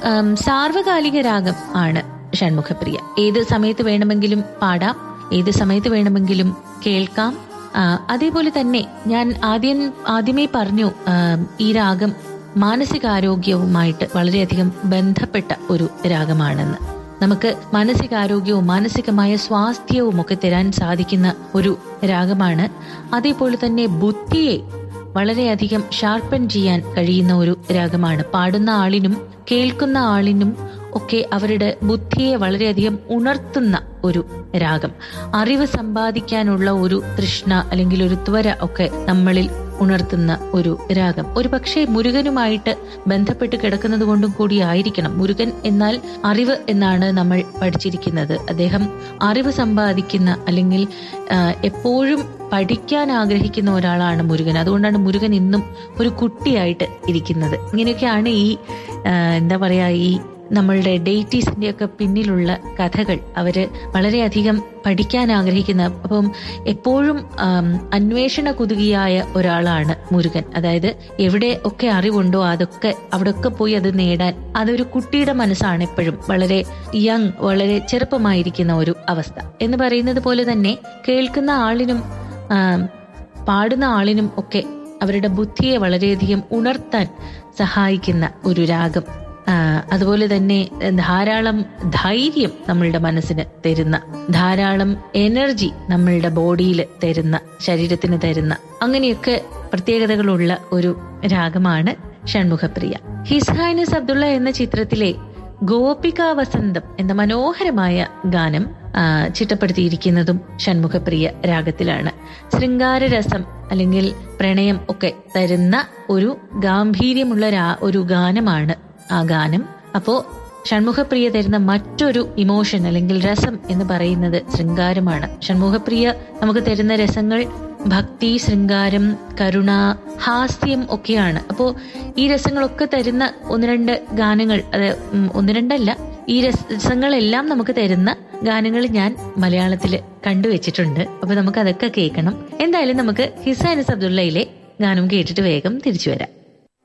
ആം, സാർവകാലിക രാഗം ആണ് ഷൺമുഖപ്രിയ ഏത് സമയത്ത് വേണമെങ്കിലും പാടാം ഏത് സമയത്ത് വേണമെങ്കിലും കേൾക്കാം ആ, അതേപോലെ തന്നെ ഞാൻ ആദ്യം ആദ്യമേ പറഞ്ഞു ആം, ഈ രാഗം മാനസികാരോഗ്യവുമായിട്ട് വളരെയധികം ബന്ധപ്പെട്ട ഒരു രാഗമാണെന്ന് നമുക്ക് മാനസികാരോഗ്യവും മാനസികമായ സ്വാസ്ഥ്യവും ഒക്കെ തരാൻ സാധിക്കുന്ന ഒരു രാഗമാണ് അതേപോലെ തന്നെ ബുദ്ധിയെ വളരെയധികം ഷാർപ്പൻ ചെയ്യാൻ കഴിയുന്ന ഒരു രാഗമാണ് പാടുന്ന ആളിനും കേൾക്കുന്ന ആളിനും ഒക്കെ അവരുടെ ബുദ്ധിയെ വളരെയധികം ഉണർത്തുന്ന ഒരു രാഗം അറിവ് സമ്പാദിക്കാനുള്ള ഒരു തൃഷ്ണ അല്ലെങ്കിൽ ഒരു ത്വര ഒക്കെ നമ്മളിൽ ഉണർത്തുന്ന ഒരു രാഗം ഒരു പക്ഷേ മുരുകനുമായിട്ട് ബന്ധപ്പെട്ട് കിടക്കുന്നത് കൊണ്ടും കൂടിയായിരിക്കണം മുരുകൻ എന്നാൽ അറിവ് എന്നാണ് നമ്മൾ പഠിച്ചിരിക്കുന്നത് അദ്ദേഹം അറിവ് സമ്പാദിക്കുന്ന അല്ലെങ്കിൽ ആ, എപ്പോഴും പഠിക്കാൻ ആഗ്രഹിക്കുന്ന ഒരാളാണ് മുരുകൻ അതുകൊണ്ടാണ് മുരുകൻ ഇന്നും ഒരു കുട്ടിയായിട്ട് ഇരിക്കുന്നത് ഇങ്ങനെയൊക്കെയാണ് ഈ ആ, എന്താ പറയാ ഈ നമ്മളുടെ ഡേറ്റീസിന്റെ ഒക്കെ പിന്നിലുള്ള കഥകൾ അവര് വളരെയധികം പഠിക്കാൻ ആഗ്രഹിക്കുന്ന അപ്പം എപ്പോഴും ആം, അന്വേഷണ കുതുകിയായ ഒരാളാണ് മുരുകൻ അതായത് എവിടെ ഒക്കെ അറിവുണ്ടോ അതൊക്കെ അവിടെയൊക്കെ പോയി അത് നേടാൻ അതൊരു കുട്ടിയുടെ മനസ്സാണ് എപ്പോഴും വളരെ യങ് വളരെ ചെറുപ്പമായിരിക്കുന്ന ഒരു അവസ്ഥ എന്ന് പറയുന്നത് പോലെ തന്നെ കേൾക്കുന്ന ആളിനും ആം, പാടുന്ന ആളിനും ഒക്കെ അവരുടെ ബുദ്ധിയെ വളരെയധികം ഉണർത്താൻ സഹായിക്കുന്ന ഒരു രാഗം ആ, അതുപോലെ തന്നെ ധാരാളം ധൈര്യം നമ്മളുടെ മനസ്സിന് തരുന്ന ധാരാളം എനർജി നമ്മളുടെ ബോഡിയിൽ തരുന്ന ശരീരത്തിന് തരുന്ന അങ്ങനെയൊക്കെ പ്രത്യേകതകളുള്ള ഒരു രാഗമാണ് ഷൺമുഖപ്രിയ ഹിസ് ഹൈനസ് അബ്ദുള്ള എന്ന ചിത്രത്തിലെ ഗോപിക വസന്തം എന്ന മനോഹരമായ ഗാനം ആ, ചിട്ടപ്പെടുത്തിയിരിക്കുന്നതും ഷൺമുഖപ്രിയ രാഗത്തിലാണ് ശൃംഗാരരസം അല്ലെങ്കിൽ പ്രണയം ഒക്കെ തരുന്ന ഒരു ഗാംഭീര്യമുള്ള രാ- ഒരു ഗാനമാണ് ആ ഗാനം അപ്പോ ഷൺമുഖപ്രിയ തരുന്ന മറ്റൊരു ഇമോഷൻ അല്ലെങ്കിൽ രസം എന്ന് പറയുന്നത് ശൃംഗാരമാണ് ഷൺമുഖപ്രിയ നമുക്ക് തരുന്ന രസങ്ങൾ ഭക്തി ശൃംഗാരം കരുണ ഹാസ്യം ഒക്കെയാണ് അപ്പോ ഈ രസങ്ങളൊക്കെ തരുന്ന ഒന്ന് രണ്ട് ഗാനങ്ങൾ അത് ഉം, ഒന്ന് രണ്ടല്ല ഈ രസങ്ങളെല്ലാം നമുക്ക് തരുന്ന ഗാനങ്ങൾ ഞാൻ മലയാളത്തിൽ കണ്ടുവച്ചിട്ടുണ്ട് അപ്പൊ നമുക്ക് അതൊക്കെ കേൾക്കണം എന്തായാലും നമുക്ക് ഹിസാനസ് അബ്ദുള്ളയിലെ ഗാനം കേട്ടിട്ട് വേഗം തിരിച്ചു വരാം